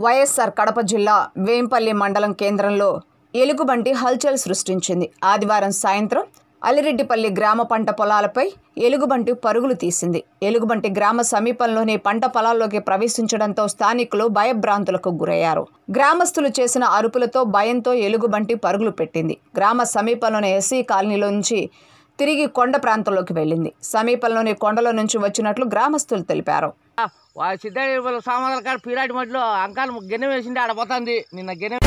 వైఎస్ఆర్ కడప జిల్లా వేంపల్లి మండలం కేంద్రంలో ఎలుగుబంటి హల్చల్ సృష్టించింది ఆదివారం సాయంత్రం అలిరెడ్డిపల్లి గ్రామ పంట పొలాలపై ఎలుగుబంటి పరుగులు తీసింది ఎలుగుబంటి గ్రామ సమీపంలోని పంట పొలాల్లోకి ప్రవేశించడంతో స్థానికులు భయభ్రాంతులకు గురయ్యారు గ్రామస్తులు చేసిన అరుపులతో భయంతో ఎలుగుబంటి పరుగులు పెట్టింది గ్రామ సమీపంలోని ఎస్సీ కాలనీలో నుంచి తిరిగి కొండ ప్రాంతంలోకి వెళ్ళింది సమీపంలోని కొండల నుంచి వచ్చినట్లు గ్రామస్తులు తెలిపారు వా సిద్ధాడి సామాన్ల కాడ పీరాటి మధ్యలో అంకాలు గిన్నె వేసిండే ఆడ పోతుంది నిన్న గిన్నె